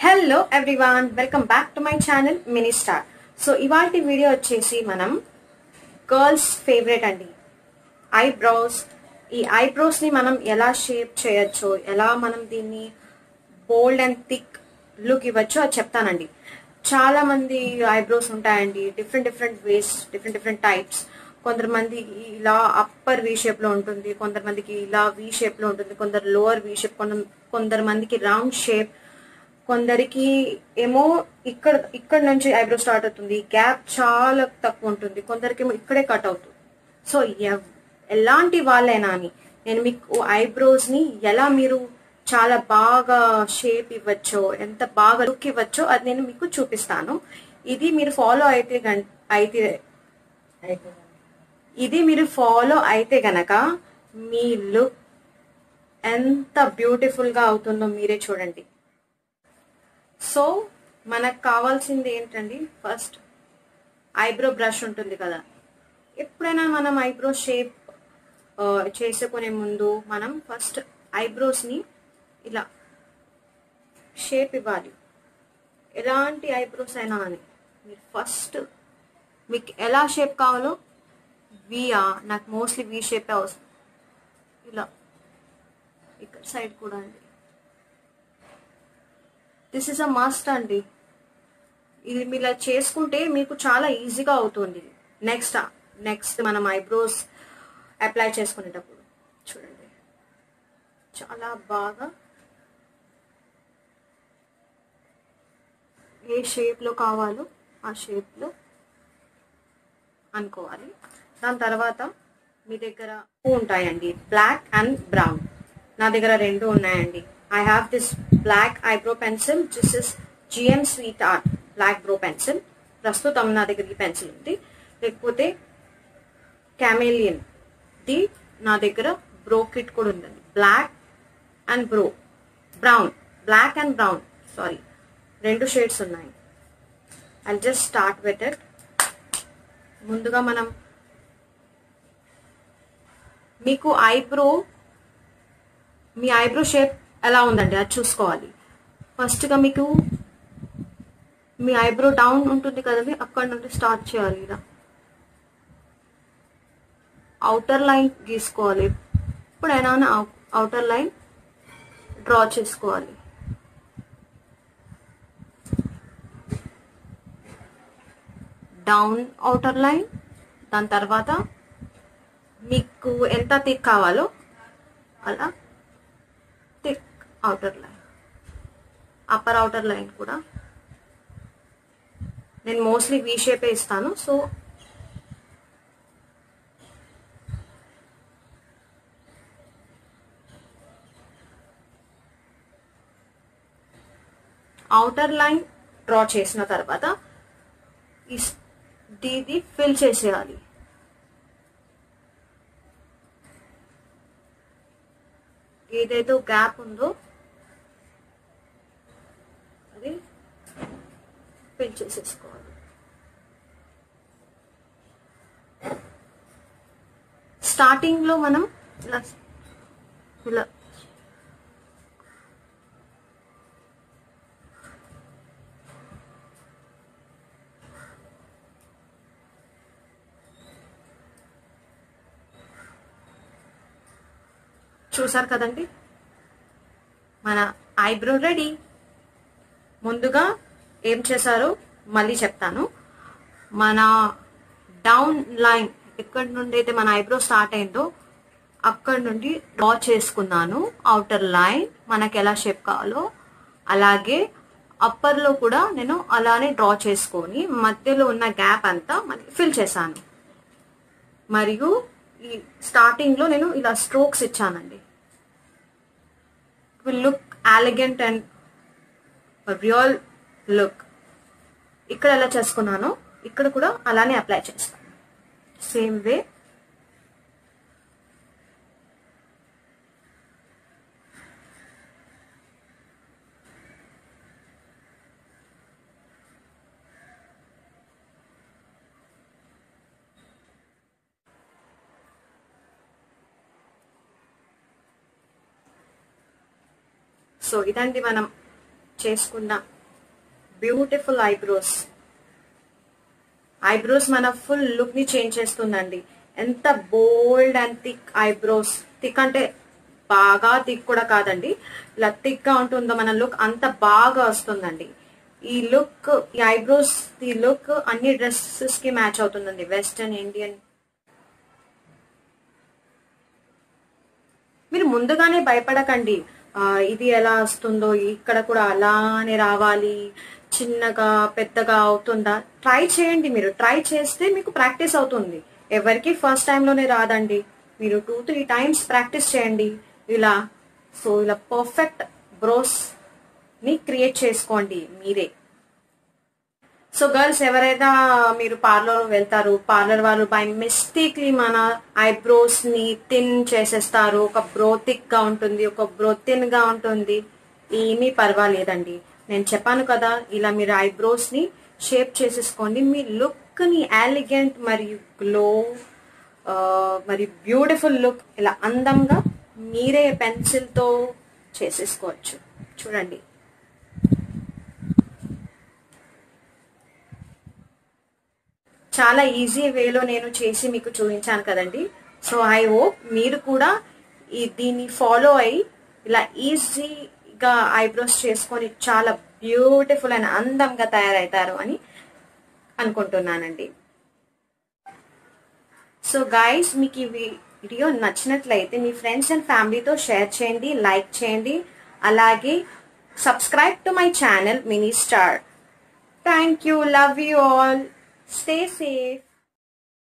Hello everyone welcome back to my channel mini star so ఇవాళ video వచ్చేసి మనం girls favourite అండి eyebrows ఈ ఐబ్రోస్ ని మనం ఎలా షేప్ చేయొచ్చు ఎలా మనం దీన్ని బోల్డ్ అండ్ థిక్ లుక్ ఇవ్వచ్చు అది చెప్తానండి చాలా మంది ఐబ్రోస్ ఉంటాయండి different different ways different different types కొంతమంది ఇలా అప్పర్ వి షేప్ లో ఉంటుంది కొంతమందికి ఇలా వి షేప్ లో ఉంటుంది కొందరు లోవర్ వి షేప్ కొందరు మందికి రౌండ్ షేప్ కొందరికి ఏమో ఇక్కడ ఇక్కడ నుంచి ఐబ్రో స్టార్ట్ అవుతుంది గ్యాప్ చాలా తక్కువ ఉంటుంది కొందరికి ఏమో ఇక్కడే కట్ అవుతుంది సో ఎవ్- ఎలాంటి వాళ్ళైనా అని నేను మీకు ఐబ్రోస్ ని ఎలా మీరు చాలా బాగా షేప్ ఇవ్వచ్చో ఎంత బాగా లుక్ ఇవ్వచ్చో అది నేను మీకు చూపిస్తాను ఇది మీరు ఫాలో అయితే గన్- అయితే ఇది మీరు ఫాలో అయితే గనక మీ లుక్ ఎంత బ్యూటిఫుల్ గా అవుతుందో మీరే చూడండి సో మనకు కావాల్సింది ఏంటండి ఫస్ట్ ఐబ్రో బ్రష్ ఉంటుంది కదా ఎప్పుడైనా మనం ఐబ్రో షేప్ చేసుకునే ముందు మనం ఫస్ట్ ఐబ్రోస్ ని ఇలా షేప్ ఇవ్వాలి ఎలాంటి ఐబ్రోస్ అయినా అని మీరు ఫస్ట్ మీకు ఎలా షేప్ కావాలో వియా నాకు మోస్ట్లీ వి షేపే అవసరం ఇలా ఇక్కడ సైడ్ కూడా అండి దిస్ ఇస్ అ మస్ట్ అండి ఇది మీరు ఇలా చేసుకుంటే మీకు చాలా ఈజీగా అవుతుంది నెక్స్ట్ నెక్స్ట్ మనం ఐబ్రోస్ అప్లై చేసుకునేటప్పుడు చూడండి చాలా బాగా ఏ షేప్లో కావాలో ఆ షేప్లో అనుకోవాలి దాని తర్వాత మీ దగ్గర ఉంటాయండి బ్లాక్ అండ్ బ్రౌన్ నా దగ్గర రెండు ఉన్నాయండి I have this black eyebrow pencil this is GM sweet art black brow pencil ప్రస్తుతం నా దగ్గర ఈ పెన్సిల్ ఉంది లేకపోతే క్యామేలియన్ ది నా దగ్గర బ్రో కిట్ కూడా ఉందండి black and brow brown black and brown sorry రెండు షేడ్స్ ఉన్నాయి I just start with it ముందుగా మనం మీకు ఐబ్రో మీ ఐబ్రో షేప్ ఎలా ఉందండి అది చూసుకోవాలి ఫస్ట్గా మీకు మీ ఐబ్రో డౌన్ ఉంటుంది కదండి అక్కడ నుండి స్టార్ట్ చేయాలి ఇలా అవుటర్ లైన్ గీసుకోవాలి ఎప్పుడైనా అవుటర్ లైన్ డ్రా చేసుకోవాలి డౌన్ అవుటర్ లైన్ దాని తర్వాత మీకు ఎంత థిక్ కావాలో అలా thick outer line upper outer line కూడా నేను మోస్ట్లీ వీ షేపే ఇస్తాను సో అవుటర్ లైన్ డ్రా చేసిన తర్వాత ఈ దీది ఫిల్ చేసేయాలి ఏదైతే గ్యాప్ ఉందో అది ఫిల్ చేసేసుకోవాలి స్టార్టింగ్ లో మనం ఇలా ఇలా చూసారు కదండి మన ఐబ్రో రెడీ ముందుగా ఏం చేశారో మళ్ళీ చెప్తాను మన డౌన్ లైన్ ఎక్కడి నుండి అయితే మన ఐబ్రో స్టార్ట్ అయిందో అక్కడ నుండి డ్రా చేసుకున్నాను అవుటర్ లైన్ మనకి ఎలా షేప్ కావాలో అలాగే అప్పర్ లో కూడా నేను అలానే డ్రా చేసుకొని మధ్యలో ఉన్న గ్యాప్ అంతా మనకి ఫిల్ చేశాను మరియు ఈ స్టార్టింగ్ లో నేను ఇలా స్ట్రోక్స్ ఇచ్చానండి will look elegant and real look ఇక్కడ ఎలా చేసుకున్నానో ఇక్కడ కూడా అలానే అప్లై చేస్తాను సేమ్ వే సో ఇదండి మనం చేసుకున్న బ్యూటిఫుల్ ఐబ్రోస్ ఐబ్రోస్ మన ఫుల్ లుక్ ని చేంజ్ చేస్తుందండి ఎంత bold and thick eyebrows thick అంటే బాగా థిక్ కూడా కాదండి ఇలా థిక్ గా ఉంటుందో మన లుక్ అంత బాగా వస్తుందండి ఈ లుక్ ఈ ఐబ్రోస్ ఈ లుక్ అన్ని డ్రెస్సెస్ కి మ్యాచ్ అవుతుందండి వెస్టర్న్ ఇండియన్ మీరు ముందుగానే భయపడకండి ఆ, ఇది ఎలా వస్తుందో ఇక్కడ కూడా అలానే రావాలి చిన్నగా పెద్దగా అవుతుందా ట్రై చేయండి మీరు ట్రై చేస్తే మీకు ప్రాక్టీస్ అవుతుంది ఎవరికి ఫస్ట్ టైంలోనే రాదండి మీరు టూ త్రీ టైమ్స్ ప్రాక్టీస్ చేయండి ఇలా సో ఇలా పర్ఫెక్ట్ బ్రోస్ ని క్రియేట్ చేసుకోండి మీరే సో గర్ల్స్ ఎవరైనా మీరు పార్లర్ వెళ్తారు పార్లర్ వాళ్ళు బై మిస్టేక్లీ మన ఐబ్రోస్ ని థిన్ చేసేస్తారు ఒక బ్రో థిక్ గా ఉంటుంది ఒక బ్రో థిన్ గా ఉంటుంది ఏమీ పర్వాలేదండి నేను చెప్పాను కదా ఇలా మీరు ఐబ్రోస్ ని షేప్ చేసేసుకోండి మీ లుక్ ని ఎలిగెంట్ మరియు గ్లో మరి బ్యూటిఫుల్ లుక్ ఇలా అందంగా మీరే పెన్సిల్ తో చేసేసుకోవచ్చు చూడండి చాలా ఈజీ వేలో నేను చేసి మీకు చూపించాను కదండి సో ఐ హోప్ మీరు కూడా ఈ దీన్ని ఫాలో అయ్యి ఇలా ఈజీగా ఐబ్రోస్ చేసుకొని చాలా బ్యూటిఫుల్ అండ్ అందంగా తయారవుతారు అని అనుకుంటున్నానండి సో గైస్ మీకు ఈ వీడియో నచ్చినట్లయితే మీ ఫ్రెండ్స్ అండ్ ఫ్యామిలీతో షేర్ చేయండి లైక్ చేయండి అలాగే subscribe to my channel mini star thank you love you all Stay safe.